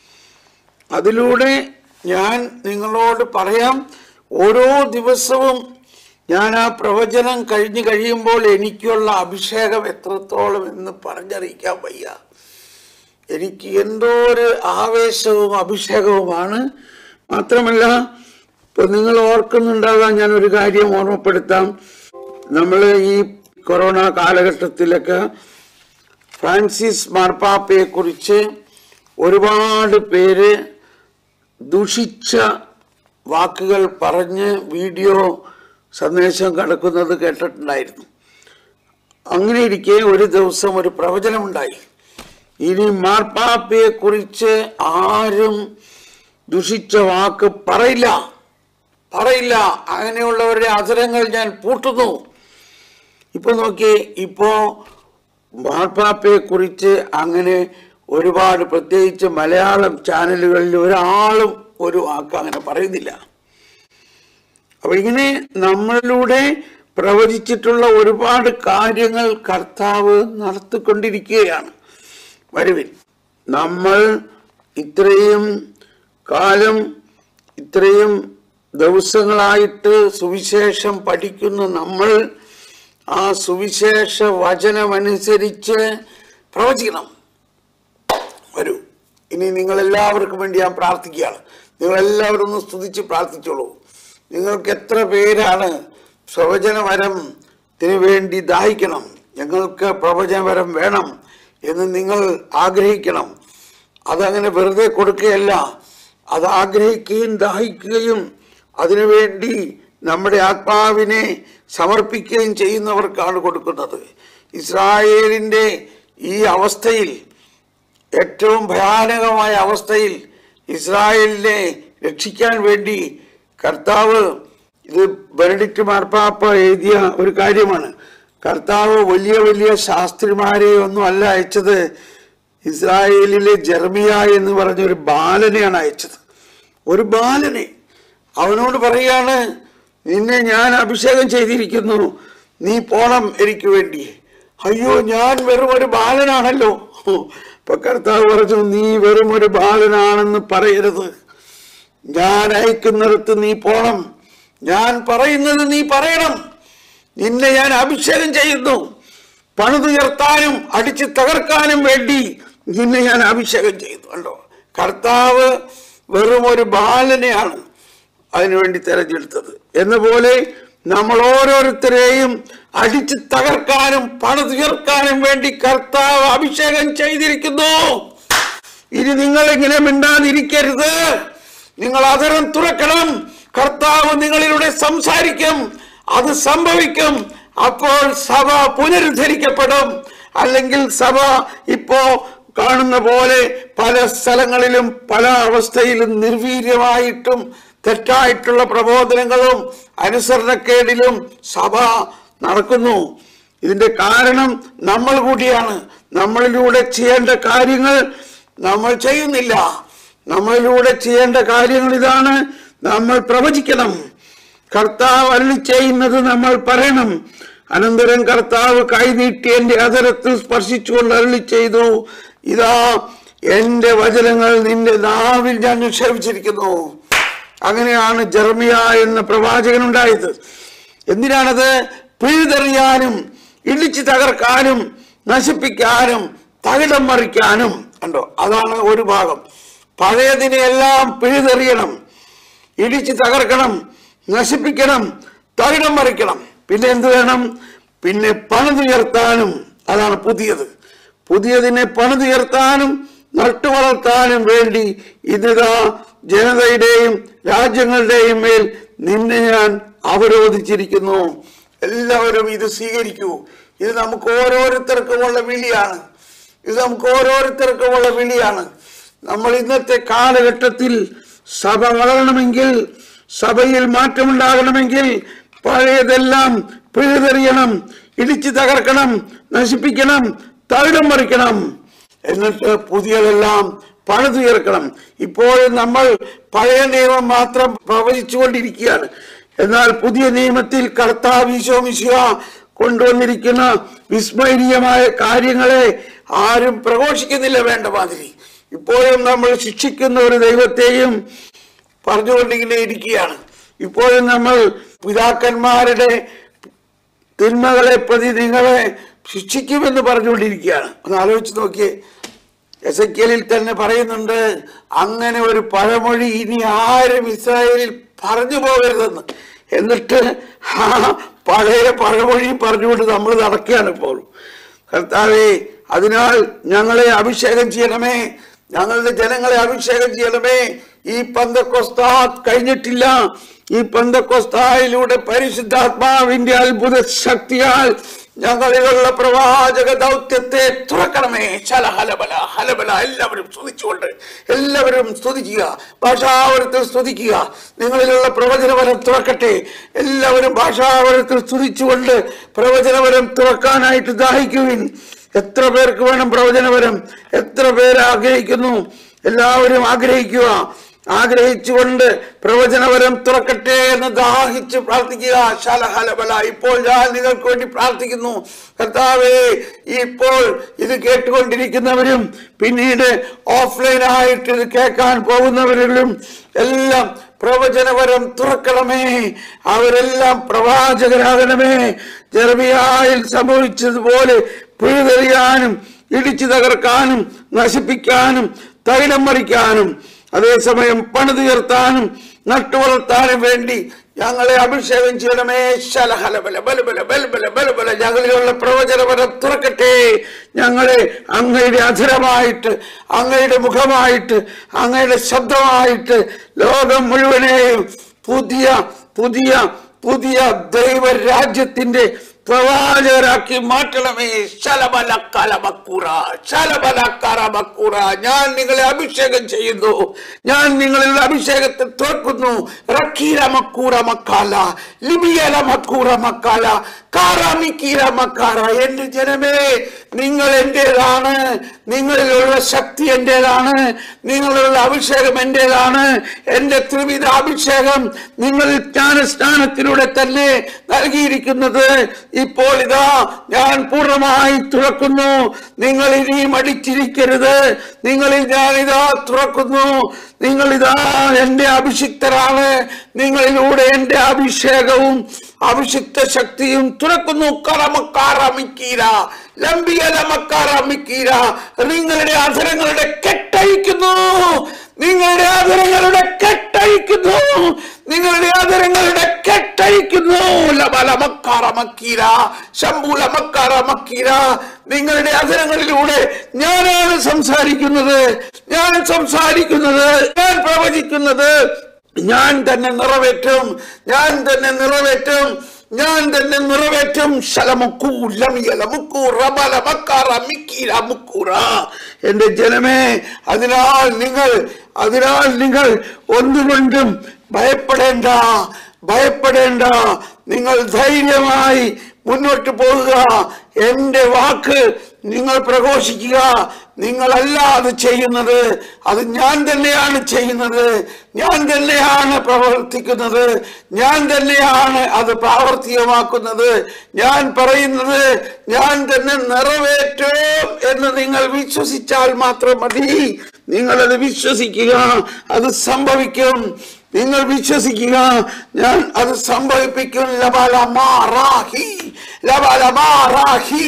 അതിലൂടെ ഞാൻ നിങ്ങളോട് പറയാം ഓരോ ദിവസവും ഞാൻ ആ പ്രവചനം കഴിഞ്ഞു കഴിയുമ്പോൾ എനിക്കുള്ള അഭിഷേകം എത്രത്തോളം എന്ന് പറഞ്ഞറിയിക്കാൻ വയ്യ എനിക്ക് എന്തോ ഒരു ആവേശവും അഭിഷേകവുമാണ് മാത്രമല്ല ഇപ്പൊ നിങ്ങൾ ഓർക്കുന്നുണ്ടാകാൻ ഞാൻ ഒരു കാര്യം ഓർമ്മപ്പെടുത്താം നമ്മൾ ഈ കൊറോണ കാലഘട്ടത്തിലൊക്കെ ഫ്രാൻസിസ് മാർപ്പാപ്പയെ കുറിച്ച് ഒരുപാട് പേര് ദുഷിച്ച വാക്കുകൾ പറഞ്ഞ് വീഡിയോ സന്ദേശം കടക്കുന്നത് കേട്ടിട്ടുണ്ടായിരുന്നു അങ്ങനെ ഇരിക്കെ ഒരു ദിവസം ഒരു പ്രവചനമുണ്ടായി ഇനി മാർപ്പാപ്പയെ കുറിച്ച് ആരും ദുഷിച്ച വാക്ക് പറയില്ല പറയില്ല അങ്ങനെയുള്ളവരുടെ അധരങ്ങൾ ഞാൻ പൂട്ടുന്നു ഇപ്പൊ നോക്കി ഇപ്പോ മാർപ്പാപ്പയെ കുറിച്ച് അങ്ങനെ ഒരുപാട് പ്രത്യേകിച്ച് മലയാളം ചാനലുകളിൽ ഒരാളും ഒരു വാക്ക് അങ്ങനെ പറയുന്നില്ല അപ്പൊ ഇങ്ങനെ നമ്മളിലൂടെ പ്രവചിച്ചിട്ടുള്ള ഒരുപാട് കാര്യങ്ങൾ കർത്താവ് നടത്തിക്കൊണ്ടിരിക്കുകയാണ് വരുവിൻ നമ്മൾ ഇത്രയും കാലം ഇത്രയും ദിവസങ്ങളായിട്ട് സുവിശേഷം പഠിക്കുന്ന നമ്മൾ ആ സുവിശേഷ വചനമനുസരിച്ച് പ്രവചിക്കണം വരൂ ഇനി നിങ്ങൾ എല്ലാവർക്കും വേണ്ടി ഞാൻ പ്രാർത്ഥിക്കുകയാണ് നിങ്ങൾ എല്ലാവരും ഒന്ന് സ്തുതിച്ച് പ്രാർത്ഥിച്ചോളൂ നിങ്ങൾക്ക് എത്ര പേരാണ് പ്രവചനവരത്തിന് വേണ്ടി ദാഹിക്കണം ഞങ്ങൾക്ക് പ്രവചനവരം വേണം എന്ന് നിങ്ങൾ ആഗ്രഹിക്കണം അതങ്ങനെ വെറുതെ കൊടുക്കുകയല്ല അത് ആഗ്രഹിക്കുകയും ദാഹിക്കുകയും അതിനുവേണ്ടി നമ്മുടെ ആത്മാവിനെ സമർപ്പിക്കുകയും ചെയ്യുന്നവർക്കാണ് കൊടുക്കുന്നത് ഇസ്രായേലിൻ്റെ ഈ അവസ്ഥയിൽ ഏറ്റവും ഭയാനകമായ അവസ്ഥയിൽ ഇസ്രായേലിനെ രക്ഷിക്കാൻ വേണ്ടി കർത്താവ് ഇത് ബെനഡിക്റ്റ് മാർപ്പാപ്പ എഴുതിയ ഒരു കാര്യമാണ് കർത്താവ് വലിയ വലിയ ശാസ്ത്രിമാരെ ഒന്നും അല്ല അയച്ചത് ഇസ്രായേലിലെ ജർമിയ എന്ന് പറഞ്ഞ ഒരു ബാലനെയാണ് അയച്ചത് ഒരു ബാലനെ അവനോട് പറയാണ് നിന്നെ ഞാൻ അഭിഷേകം ചെയ്തിരിക്കുന്നു നീ പോണം എനിക്ക് വേണ്ടി അയ്യോ ഞാൻ വെറും ഒരു ബാലനാണല്ലോ ഇപ്പൊ കർത്താവ് പറഞ്ഞു നീ വെറും ഒരു ബാലനാണെന്ന് പറയരുത് ഞാൻ അയക്കുന്നിടത്ത് നീ പോണം ഞാൻ പറയുന്നത് നീ പറയണം നിന്നെ ഞാൻ അഭിഷേകം ചെയ്യുന്നു പണിതുയർത്താനും അടിച്ച് തകർക്കാനും വേണ്ടി നിന്നെ ഞാൻ അഭിഷേകം ചെയ്തു കണ്ടോ കർത്താവ് വെറും ഒരു ബാലനെയാണ് അതിനുവേണ്ടി തെരഞ്ഞെടുത്തത് എന്ന പോലെ നമ്മൾ ഓരോരുത്തരെയും അടിച്ച് തകർക്കാനും പണിതുയർക്കാനും വേണ്ടി കർത്താവ് അഭിഷേകം ചെയ്തിരിക്കുന്നു ഇനി നിങ്ങൾ ഇങ്ങനെ മിണ്ടാതിരിക്കരുത് നിങ്ങൾ അതരം തുറക്കണം കർത്താവ് നിങ്ങളിലൂടെ സംസാരിക്കും അത് സംഭവിക്കും അപ്പോൾ സഭ പുനരുദ്ധരിക്കപ്പെടും അല്ലെങ്കിൽ സഭ ഇപ്പോ കാണുന്ന പോലെ പല സ്ഥലങ്ങളിലും പല അവസ്ഥയിലും നിർവീര്യമായിട്ടും തെറ്റായിട്ടുള്ള പ്രബോധനങ്ങളും അനുസരണക്കേടിലും സഭ നടക്കുന്നു ഇതിന്റെ കാരണം നമ്മൾ കൂടിയാണ് നമ്മളിലൂടെ ചെയ്യേണ്ട കാര്യങ്ങൾ നമ്മൾ ചെയ്യുന്നില്ല നമ്മളിലൂടെ ചെയ്യേണ്ട കാര്യങ്ങൾ ഇതാണ് നമ്മൾ പ്രവചിക്കണം കർത്താവ് അരുളി ചെയ്യുന്നത് നമ്മൾ പറയണം അനന്തരം കർത്താവ് കൈനീട്ടി എന്റെ അതരത്തിൽ സ്പർശിച്ചുകൊണ്ട് അരുളി ചെയ്തു ഇതാ എന്റെ വചനങ്ങൾ നിന്റെ നാവിൽ ഞാൻ നിക്ഷേപിച്ചിരിക്കുന്നു അങ്ങനെയാണ് ജർമിയ എന്ന പ്രവാചകനുണ്ടായത് എന്തിനാണത് പിഴുതെറിയാനും ഇടിച്ചു തകർക്കാനും നശിപ്പിക്കാനും തകിടം മറിക്കാനും കണ്ടോ അതാണ് ഒരു ഭാഗം പഴയതിനെയെല്ലാം പിഴുതെറിയണം ഇടിച്ച് തകർക്കണം നശിപ്പിക്കണം തകിടം മറിക്കണം പിന്നെ എന്ത് വേണം പിന്നെ പണിതുയർത്താനും അതാണ് പുതിയത് പുതിയതിനെ പണിതുയർത്താനും നട്ടുവളർത്താനും വേണ്ടി ഇതാ ജനതയുടെയും രാജ്യങ്ങളുടെയും മേൽ നിന്നെ ഞാൻ അവരോധിച്ചിരിക്കുന്നു എല്ലാവരും ഇത് സ്വീകരിക്കൂ ഇത് നമുക്ക് ഓരോരുത്തർക്കുമുള്ള വിളിയാണ് ഇത് നമുക്ക് ഓരോരുത്തർക്കുമുള്ള വിളിയാണ് നമ്മൾ ഇന്നത്തെ കാലഘട്ടത്തിൽ സഭ വളരണമെങ്കിൽ സഭയിൽ മാറ്റമുണ്ടാകണമെങ്കിൽ പഴയതെല്ലാം പിഴുതെറിയണം ഇടിച്ചു തകർക്കണം നശിപ്പിക്കണം തകിടം മറിക്കണം എന്നിട്ട് പുതിയതെല്ലാം പണിതുയർക്കണം ഇപ്പോൾ നമ്മൾ പഴയ നിയമം മാത്രം പ്രവചിച്ചുകൊണ്ടിരിക്കുകയാണ് എന്നാൽ പുതിയ നിയമത്തിൽ കർത്താവ് ഈശോ മിശിഹ കൊണ്ടുവന്നിരിക്കുന്ന വിസ്മരണീയമായ കാര്യങ്ങളെ ആരും പ്രഘോഷിക്കുന്നില്ല വേണ്ട മാതിരി ഇപ്പോഴും നമ്മൾ ശിക്ഷിക്കുന്ന ഒരു ദൈവത്തെയും പറഞ്ഞുകൊണ്ടിങ്ങനെ ഇരിക്കുകയാണ് ഇപ്പോഴും നമ്മൾ പിതാക്കന്മാരുടെ തിന്മകളെ പ്രതി നിങ്ങളെ ശിക്ഷിക്കുമെന്ന് പറഞ്ഞുകൊണ്ടിരിക്കുകയാണ് ഒന്ന് ആലോചിച്ച് നോക്കിയേ എസക്കിയലിൽ തന്നെ പറയുന്നുണ്ട് അങ്ങനെ ഒരു പഴമൊഴി ഇനി ആരും ഇസ്രായേലിൽ പറഞ്ഞു പോകരുതെന്ന് എന്നിട്ട് ആ പഴയ പഴമൊഴി പറഞ്ഞുകൊണ്ട് നമ്മൾ നടക്കുകയാണ് ഇപ്പോൾ കർത്താവേ അതിനാൽ ഞങ്ങളെ അഭിഷേകം ചെയ്യണമേ ഞങ്ങളുടെ ജനങ്ങളെ അഭിഷേകം ചെയ്യണമേ ഈ പന്തക്കൊസ്താ കഴിഞ്ഞിട്ടില്ല ഈ പന്തക്കൊസ്തായിലൂടെ പരിശുദ്ധാത്മാവിന്റെ അത്ഭുത ശക്തിയാൽ ഞങ്ങളിലുള്ള പ്രവാചക ദൗത്യത്തെ തുറക്കണമേ ശല ഹലബല ഹലബല എല്ലാവരും സ്തുതിച്ചുകൊണ്ട് എല്ലാവരും സ്തുതിക്കുക ഭാഷാവരത്തിൽ സ്തുതിക്കുക നിങ്ങളിലുള്ള പ്രവചനവരം തുറക്കട്ടെ എല്ലാവരും ഭാഷാവരത്തിൽ സ്തുതിച്ചുകൊണ്ട് പ്രവചനവരം തുറക്കാനായിട്ട് ദാഹിക്കുവിൻ എത്ര പേർക്ക് വേണം പ്രവചനവരം എത്ര പേര് ആഗ്രഹിക്കുന്നു എല്ലാവരും ആഗ്രഹിക്കുക ആഗ്രഹിച്ചുകൊണ്ട് പ്രവചനവരം തുറക്കട്ടെ എന്ന് ദാഹിച്ച് പ്രാർത്ഥിക്കുക ശലഹലബല ഇപ്പോൾ ഞാൻ നിങ്ങൾക്ക് വേണ്ടി പ്രാർത്ഥിക്കുന്നു കർത്താവേ ഇപ്പോൾ ഇത് കേട്ടുകൊണ്ടിരിക്കുന്നവരും പിന്നീട് ഓഫ്ലൈനായിട്ട് ഇത് കേൾക്കാൻ പോകുന്നവരിലും എല്ലാം പ്രവചനവരം തുറക്കണമേ അവരെല്ലാം പ്രവാചകരാകണമേ ജെറമിയായിൽ സംഭവിച്ചതുപോലെ പിഴുതെറിയാനും ഇടിച്ചു തകർക്കാനും നശിപ്പിക്കാനും തൈലം മറിക്കാനും അതേസമയം പണിതുയർത്താനും നട്ടുവളർത്താനും വേണ്ടി ഞങ്ങളെ അഭിഷേകം ചെയ്യണമേ ശലഹലബല ബലബല ബലബല ബലബല ഞങ്ങളിലുള്ള പ്രവചനപരം തുറക്കട്ടെ ഞങ്ങളെ അങ്ങയുടെ അധരമായിട്ട് അങ്ങയുടെ മുഖമായിട്ട് അങ്ങയുടെ ശബ്ദമായിട്ട് ലോകം മുഴുവനെയും പുതിയ പുതിയ പുതിയ ദൈവരാജ്യത്തിന്റെ പ്രവാചകരാക്കി മാറ്റണമേ ശലബല കലമക്കൂറ ശലബല കറമക്കൂറ ഞാൻ നിങ്ങളെ അഭിഷേകം ചെയ്യുന്നു ഞാൻ നിങ്ങളിൽ അഭിഷേകത്തെ തോർക്കുന്നു റക്കീര മക്കൂറ മക്കാല ലിബിയല മക്കൂറ മക്കാല കാറാമിക്കീര മക്കാറ എന്റെ ജനമേ നിങ്ങൾ എന്റേതാണ് നിങ്ങളിലുള്ള ശക്തി എന്റേതാണ് നിങ്ങളിലുള്ള അഭിഷേകം എന്റേതാണ് എന്റെ ത്രിവിധ അഭിഷേകം നിങ്ങൾ ജ്ഞാനസ്നാനത്തിലൂടെ തന്നെ നൽകിയിരിക്കുന്നത് ഇപ്പോൾ ഇതാ ഞാൻ പൂർണ്ണമായി തുറക്കുന്നു നിങ്ങൾ ഇനിയും അടിച്ചിരിക്കരുത് നിങ്ങളിൽ ഞാൻ ഇതാ തുറക്കുന്നു നിങ്ങൾ ഇതാ എന്റെ അഭിഷിക്തരാണ് നിങ്ങളിലൂടെ എന്റെ അഭിഷേകവും അഭിഷിക്ത ശക്തിയും തുറക്കുന്നു കറമക്കാറമിക്കീര ലംബിയലമക്കാറമിക്കീര നിങ്ങളുടെ അധരങ്ങളുടെ കെട്ടഴിക്കുന്നു നിങ്ങളുടെ ആദരങ്ങളുടെ കെട്ടഴിക്കുന്നു നിങ്ങളുടെ ആദരങ്ങളുടെ കെട്ടഴിക്കുന്നു ലബലമക്കാറമക്കീര ശംഭുലമക്കാറമക്കീര നിങ്ങളുടെ അധരങ്ങളിലൂടെ ഞാനാണ് സംസാരിക്കുന്നത് ഞാൻ സംസാരിക്കുന്നത് ഞാൻ പ്രവചിക്കുന്നത് ഞാൻ തന്നെ നിറവേറ്റും ഞാൻ തന്നെ നിറവേറ്റും ഞാൻ തന്നെ നിറവേറ്റും ശലമുക്കൂ ലമിയലമുക്കൂ റബല മക്കാറ മിക്കീര മുക്കൂറ എന്റെ ജനമേ അതിനാൽ നിങ്ങൾ അതിനാൽ നിങ്ങൾ ഒന്നുകൊണ്ടും ഭയപ്പെടേണ്ട ഭയപ്പെടേണ്ട നിങ്ങൾ ധൈര്യമായി മുന്നോട്ട് പോകുക എന്റെ വാക്ക് നിങ്ങൾ പ്രഘോഷിക്കുക നിങ്ങളല്ല അത് ചെയ്യുന്നത് അത് ഞാൻ തന്നെയാണ് ചെയ്യുന്നത് ഞാൻ തന്നെയാണ് പ്രവർത്തിക്കുന്നത് ഞാൻ തന്നെയാണ് അത് പ്രാവർത്തികമാക്കുന്നത് ഞാൻ പറയുന്നത് ഞാൻ തന്നെ നിറവേറ്റും എന്ന് നിങ്ങൾ വിശ്വസിച്ചാൽ മാത്രം മതി നിങ്ങളത് വിശ്വസിക്കുക അത് സംഭവിക്കും നിങ്ങൾ വിശ്വസിക്കുക ഞാൻ അത് സംഭവിപ്പിക്കും ലബലമാറാഹി ലബലമാറാഹി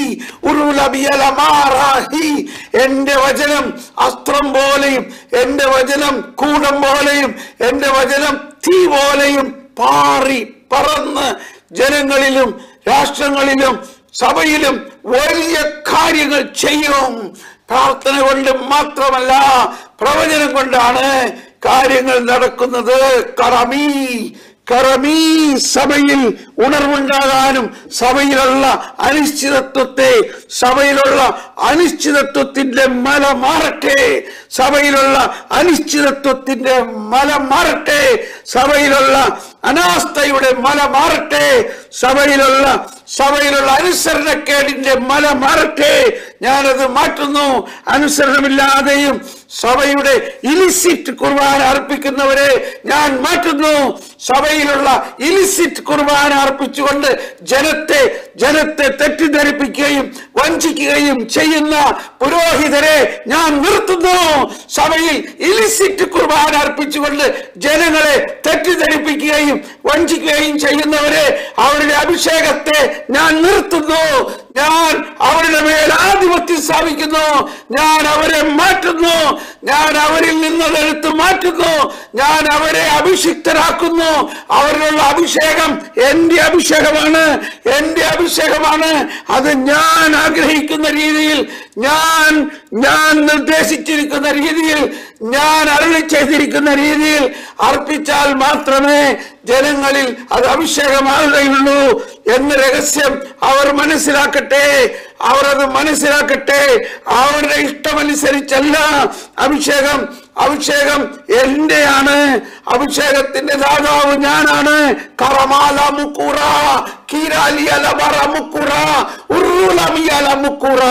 ഉരുലബിയലമാറാഹി എന്റെ വചനം അസ്ത്രം പോലെയും എന്റെ വചനം കൂടം പോലെയും എന്റെ വചനം തീ പോലെയും പാറി പറന്ന് ജനങ്ങളിലും രാഷ്ട്രങ്ങളിലും സഭയിലും വലിയ കാര്യങ്ങൾ ചെയ്യും പ്രാർത്ഥന കൊണ്ട് മാത്രമല്ല പ്രവചനം കൊണ്ടാണ് കാര്യങ്ങൾ നടക്കുന്നത് കറമീ കറമീ സഭയിൽ ഉണർവുണ്ടാകാനും സഭയിലുള്ള അനിശ്ചിതത്വത്തെ സഭയിലുള്ള അനിശ്ചിതത്വത്തിന്റെ മല മാറട്ടെ സഭയിലുള്ള അനിശ്ചിതത്വത്തിന്റെ മല മാറട്ടെ സഭയിലുള്ള അനാസ്ഥയുടെ മല മാറട്ടെ സഭയിലുള്ള സഭയിലുള്ള അനുസരണക്കേടിന്റെ മല മാറട്ടെ ഞാനത് മാറ്റുന്നു അനുസരണമില്ലാതെയും സഭയുടെ ഇലിസിറ്റ് കുർബാന അർപ്പിക്കുന്നവരെ ഞാൻ മാറ്റുന്നു സഭയിലുള്ള ഇലിസിറ്റ് കുർബാന അർപ്പിച്ചുകൊണ്ട് ജനത്തെ ജനത്തെ തെറ്റിദ്ധരിപ്പിക്കുകയും വഞ്ചിക്കുകയും ചെയ്യുന്ന പുരോഹിതരെ ഞാൻ നിർത്തുന്നു സഭയിൽ ഇലിസിറ്റ് കുർബാന അർപ്പിച്ചുകൊണ്ട് ജനങ്ങളെ തെറ്റിദ്ധരിപ്പിക്കുകയും വഞ്ചിക്കുകയും ചെയ്യുന്നവരെ അവരുടെ അഭിഷേകത്തെ ഞാൻ നിർത്തുന്നു ഞാൻ അവരുടെ മേൽ ആധിപത്യം സ്ഥാപിക്കുന്നു ഞാൻ അവരെ മാറ്റുന്നു ഞാൻ അവരിൽ നിന്നത് എടുത്ത് മാറ്റുന്നു ഞാൻ അവരെ അഭിഷിക്തരാക്കുന്നു അവരിലുള്ള അഭിഷേകം എന്റെ അഭിഷേകമാണ് എന്റെ അഭിഷേകമാണ് അത് ഞാൻ ആഗ്രഹിക്കുന്ന രീതിയിൽ ഞാൻ ഞാൻ നിർദ്ദേശിച്ചിരിക്കുന്ന രീതിയിൽ ഞാൻ അരുളി ചെയ്തിരിക്കുന്ന രീതിയിൽ അർപ്പിച്ചാൽ മാത്രമേ ജനങ്ങളിൽ അത് അഭിഷേകമാകുകയുള്ളൂ എന്ന രഹസ്യം അവർ മനസ്സിലാക്കട്ടെ അവർ അത് മനസ്സിലാക്കട്ടെ അവരുടെ ഇഷ്ടമനുസരിച്ചല്ല അഭിഷേകം അഭിഷേകം എന്റെയാണ് അഭിഷേകത്തിന്റെ ദാതാവ് ഞാനാണ് കറമാല മുക്കൂറ കീരാലിയല പറ മുക്കൂറ ഉറുലമിയല മുക്കൂറ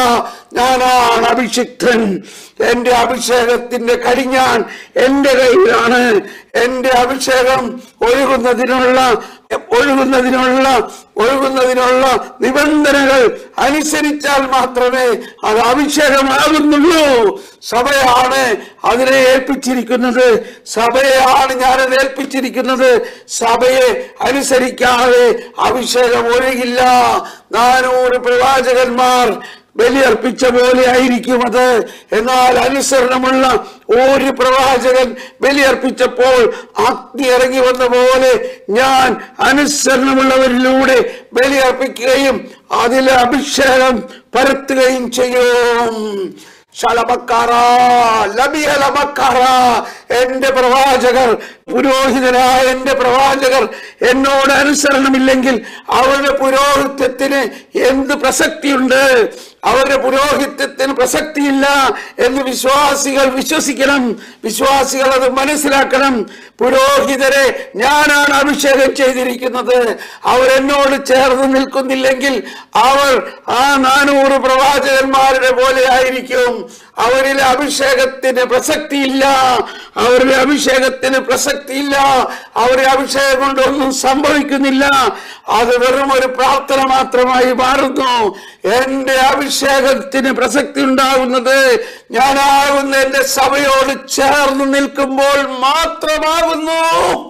ഞാനാണ് അഭിഷിക്തൻ എന്റെ അഭിഷേകത്തിന്റെ കടിഞ്ഞാൻ എന്റെ കയ്യിലാണ് എന്റെ അഭിഷേകം ഒഴുകുന്നതിനുള്ള ഒഴുകുന്നതിനുള്ള ഒഴുകുന്നതിനുള്ള നിബന്ധനകൾ അനുസരിച്ചാൽ മാത്രമേ അത് അഭിഷേകമാകുന്നുള്ളൂ സഭയാണ് അതിനെ ഏൽപ്പിച്ചിരിക്കുന്നത് സഭയെയാണ് ഞാനത് ഏൽപ്പിച്ചിരിക്കുന്നത് സഭയെ അനുസരിക്കാതെ അഭിഷേകം ഒഴുകില്ല നാനൂറ് പ്രവാചകന്മാർ ബലിയർപ്പിച്ച പോലെ ആയിരിക്കും അത് എന്നാൽ അനുസരണമുള്ള ഒരു പ്രവാചകൻ ബലിയർപ്പിച്ചപ്പോൾ അഗ്നി ഇറങ്ങി വന്ന പോലെ ഞാൻ അനുസരണമുള്ളവരിലൂടെ ബലിയർപ്പിക്കുകയും അതിലെ അഭിഷേകം പരത്തുകയും ചെയ്യും ശലമക്കാറ ലബിയലമക്കാറ എന്റെ പ്രവാചകർ പുരോഹിതനായ എന്റെ പ്രവാചകർ എന്നോട് അനുസരണമില്ലെങ്കിൽ അവരുടെ പുരോഹിത്യത്തിന് എന്ത് പ്രസക്തിയുണ്ട് അവരുടെ പുരോഹിത്യത്തിന് പ്രസക്തിയില്ല എന്ന് വിശ്വാസികൾ വിശ്വസിക്കണം വിശ്വാസികൾ അത് മനസ്സിലാക്കണം പുരോഹിതരെ ഞാനാണ് അഭിഷേകം ചെയ്തിരിക്കുന്നത് അവരെന്നോട് ചേർന്ന് നിൽക്കുന്നില്ലെങ്കിൽ അവർ ആ നാനൂറ് പ്രവാചകന്മാരുടെ പോലെ ആയിരിക്കും അവരിലെ അഭിഷേകത്തിന് പ്രസക്തിയില്ല അവരുടെ അഭിഷേകത്തിന് പ്രസക്തിയില്ല അവരുടെ അഭിഷേകം കൊണ്ടൊന്നും സംഭവിക്കുന്നില്ല അത് വെറും ഒരു പ്രാർത്ഥന മാത്രമായി മാറുന്നു എന്റെ അഭിഷേകത്തിന് പ്രസക്തി ഉണ്ടാകുന്നത് ഞാനാകുന്ന എന്റെ സഭയോട് ചേർന്ന് നിൽക്കുമ്പോൾ മാത്രമാകുന്നു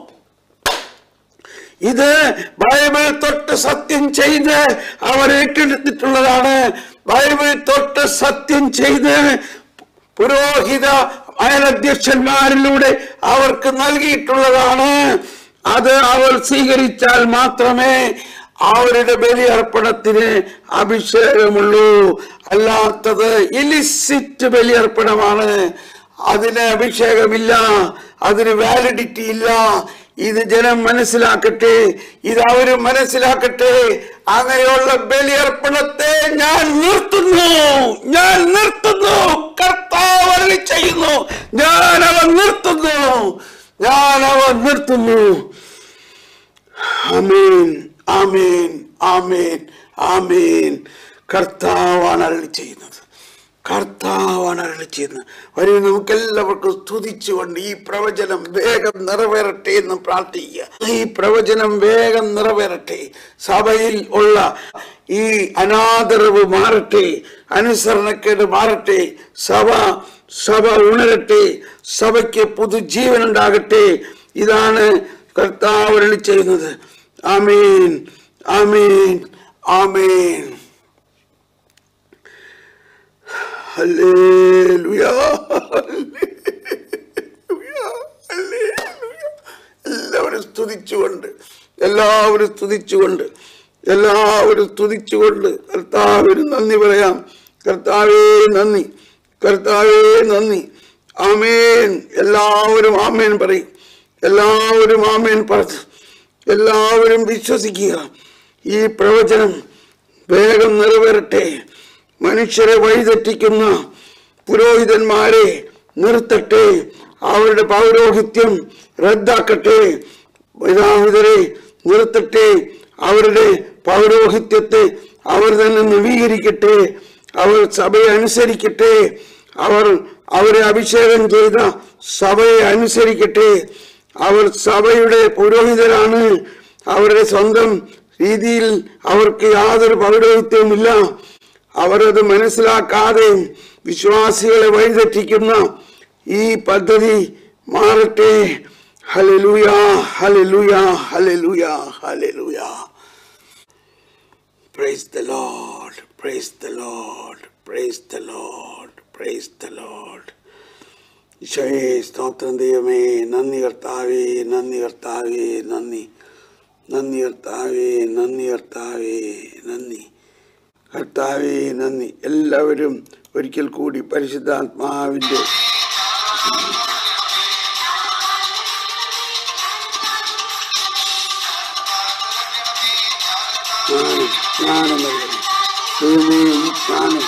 ഇത് ബൈബിൾ തൊട്ട് സത്യം ചെയ്ത് അവർ ഏറ്റെടുത്തിട്ടുള്ളതാണ് ബൈബിൾ തൊട്ട് സത്യം ചെയ്ത് പുരോഹിത അയലധ്യക്ഷന്മാരിലൂടെ അവർക്ക് നൽകിയിട്ടുള്ളതാണ് അത് അവർ സ്വീകരിച്ചാൽ മാത്രമേ അവരുടെ ബലിയർപ്പണത്തിന് അഭിഷേകമുള്ളൂ അല്ലാത്തത് ഇലിസിറ്റ് ബലിയർപ്പണമാണ് അതിന് അഭിഷേകമില്ല അതിന് വാലിഡിറ്റി ഇല്ല ഇത് ജനം മനസ്സിലാക്കട്ടെ ഇത് അവര് മനസ്സിലാക്കട്ടെ അങ്ങനെയുള്ള ബലിയർപ്പണത്തെ ഞാൻ നിർത്തുന്നു ഞാൻ നിർത്തുന്നു കർത്താവ് അരുളി ചെയ്യുന്നു ഞാൻ അവ നിർത്തുന്നു ഞാൻ അവ നിർത്തുന്നു ആമേൻ ആമേൻ ആമേൻ ആമേൻ കർത്താവാണ് അരുളി ചെയ്യുന്നത് കർത്താവാണ് അരുളി ചെയ്യുന്നത് വരും നമുക്ക് എല്ലാവർക്കും സ്തുതിച്ചുകൊണ്ട് ഈ പ്രവചനം വേഗം നിറവേറട്ടെ എന്ന് പ്രാർത്ഥിക്കുക ഈ പ്രവചനം വേഗം നിറവേറട്ടെ സഭയിൽ ഉള്ള ഈ അനാദരവ് മാറട്ടെ അനുസരണക്കേട് മാറട്ടെ സഭ സഭ ഉണരട്ടെ സഭയ്ക്ക് പുതുജീവൻ ഉണ്ടാകട്ടെ ഇതാണ് കർത്താവ് അരുളി ചെയ്യുന്നത് ആമേൻ ആമേൻ ആമേൻ ഹല്ലേലൂയ ഹല്ലേലൂയ ഹല്ലേലൂയ എല്ലാവരും സ്തുതിച്ചുകൊണ്ട് എല്ലാവരും സ്തുതിച്ചുകൊണ്ട് എല്ലാവരും സ്തുതിച്ചുകൊണ്ട് കർത്താവിന് നന്ദി പറയാം കർത്താവേ നന്ദി കർത്താവേ നന്ദി ആമേൻ എല്ലാവരും ആമേൻ പറയും എല്ലാവരും ആമേൻ പറഞ്ഞു എല്ലാവരും വിശ്വസിക്കുക ഈ പ്രവചനം വേഗം നിറവേറട്ടെ മനുഷ്യരെ വഴിതെറ്റിക്കുന്ന പുരോഹിതന്മാരെ നിർത്തട്ടെ അവരുടെ പൗരോഹിത്യം റദ്ദാക്കട്ടെ പിതാവിതരെ നിർത്തട്ടെ അവരുടെ പൗരോഹിത്യത്തെ അവർ തന്നെ നവീകരിക്കട്ടെ അവർ സഭയെ അനുസരിക്കട്ടെ അവർ അവരെ അഭിഷേകം ചെയ്ത സഭയെ അനുസരിക്കട്ടെ അവർ സഭയുടെ പുരോഹിതരാണ് അവരുടെ സ്വന്തം രീതിയിൽ അവർക്ക് യാതൊരു പൗരോഹിത്യവുമില്ല അവരത് മനസ്സിലാക്കാതെ വിശ്വാസികളെ വഴിതെറ്റിക്കുന്ന ഈ പദ്ധതി മാറട്ടെ ഹലലുയ ഹലലുയ ഹലലുയ ഹലലുയ praise the lord praise the lord praise the lord praise the lord ഈശോയെ സ്തോത്രം ദൈവമേ നന്ദി കർത്താവേ നന്ദി കർത്താവേ നന്ദി നന്ദി കർത്താവേ നന്ദി കർത്താവേ നന്ദി കർത്താവേ നന്ദി എല്ലാവരും ഒരിക്കൽ കൂടി പരിശുദ്ധാത്മാവിൻ്റെ ജ്ഞാനം ജ്ഞാനം നൽകണം ദൈവമേ ഈ ജ്ഞാനം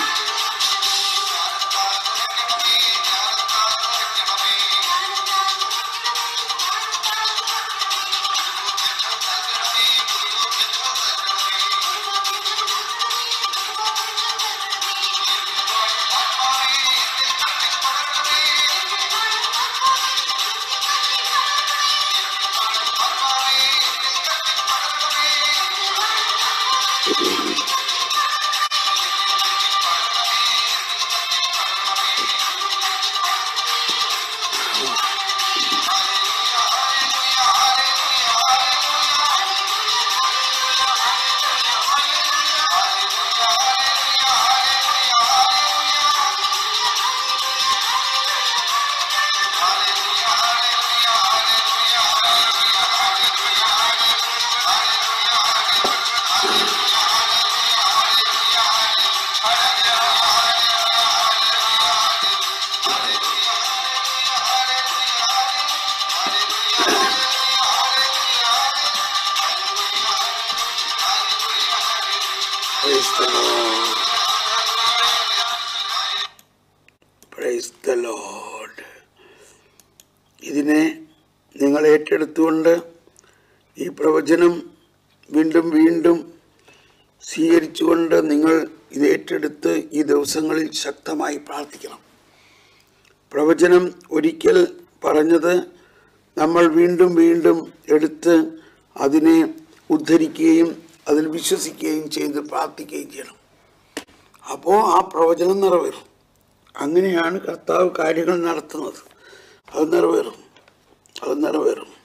Praise the Lord. Praise the Lord. ഇതിനെ നിങ്ങൾ ഏറ്റെടുത്തുകൊണ്ട് ഈ പ്രവചനം വീണ്ടും വീണ്ടും സ്വീകരിച്ചുകൊണ്ട് നിങ്ങൾ ഇത് ഏറ്റെടുത്ത് ഈ ദിവസങ്ങളിൽ ശക്തമായി പ്രാർത്ഥിക്കണം പ്രവചനം ഒരിക്കൽ പറഞ്ഞത് നമ്മൾ വീണ്ടും വീണ്ടും എടുത്ത് അതിനെ ഉദ്ധരിക്കുകയും അതിൽ വിശ്വസിക്കുകയും ചെയ്ത് പ്രാർത്ഥിക്കുകയും ചെയ്യണം അപ്പോൾ ആ പ്രവചനം നിറവേറും അങ്ങനെയാണ് കർത്താവ് കാര്യങ്ങൾ നടത്തുന്നത് അത് നിറവേറും അത് നിറവേറും